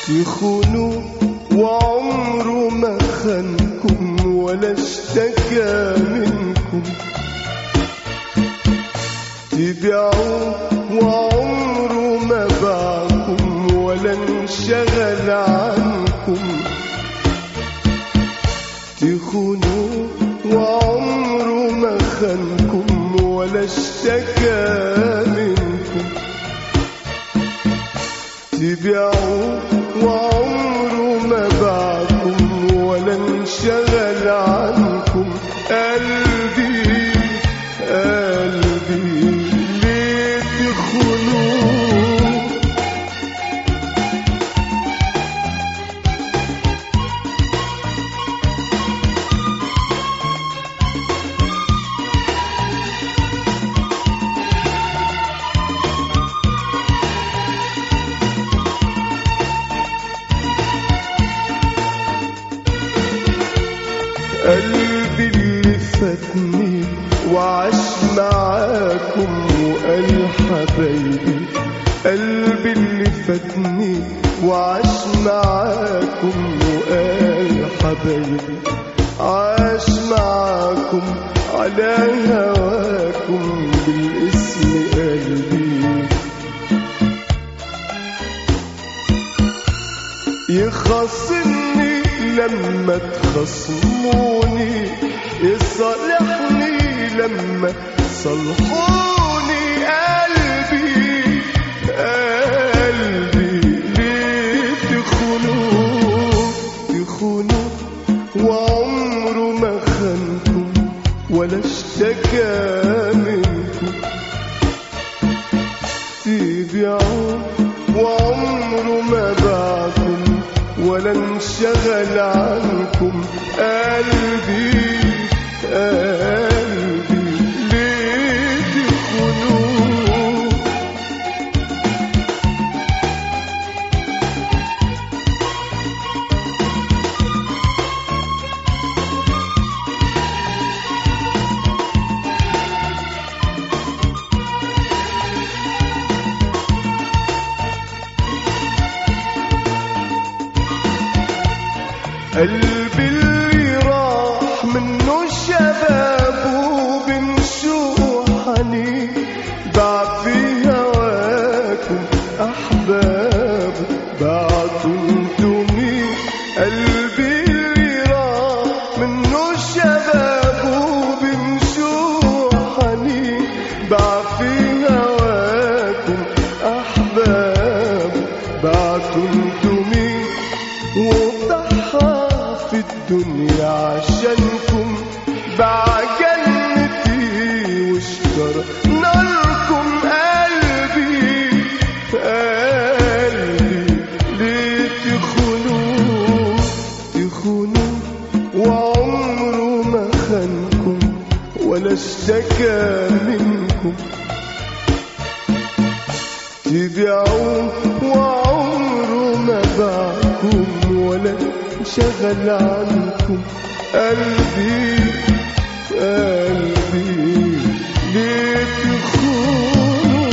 تخونوا وعمره ما خانكم ولا اشتكى منكم تبيعوا وعمره ما باعكم ولا انشغل عنكم تخونوا وعمره ما خانكم ولا اشتكى منكم تبيعوا وعمره ما باعكم ولا انشغل عنكم قلبي قلبي ليه تخونوه قلبي اللي فاتني وعاش معاكم وقال حبايبي قلبي اللي فاتني وعاش معاكم وقال حبايبي عاش معاكم على هواكم بالاسم قلبي يخصمني لما تخصموني يصالحني لما تصلحوني قلبي قلبي ليه تخونوه تخونوه وعمره ما خانكم ولا اشتكى منكم تبيعوا وعمره ما باعكم ولا انشغل عنكم قلبي قلبي ليه تخونوه قلبي اللي راح منه شبابه بنشوح حنين باع في هواكم احبابه بعتوا انتم مين قلبي اللي راح منه شبابه بنشوح حنين باع في هواكم احبابه بعتوا انتم مين وضحى في الدنيا عشانكم باع جنتي واشترى ناركم قلبي قلبي ليه تخونوه تخونوه وعمره ما خانكم ولا اشتكى منكم تبيعوه وعمره ما باعكم ولا شغل عنكم قلبي قلبي ليه تخونوه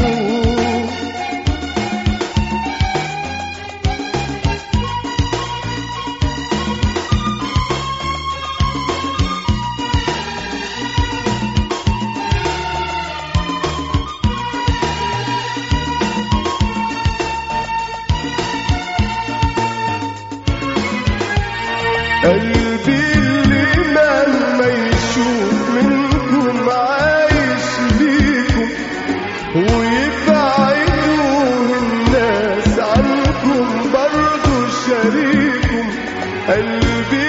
قلبي اللي مهما يشوف منكم عايش ليكم ويبعدوه الناس عنكم برضو شريكم قلبي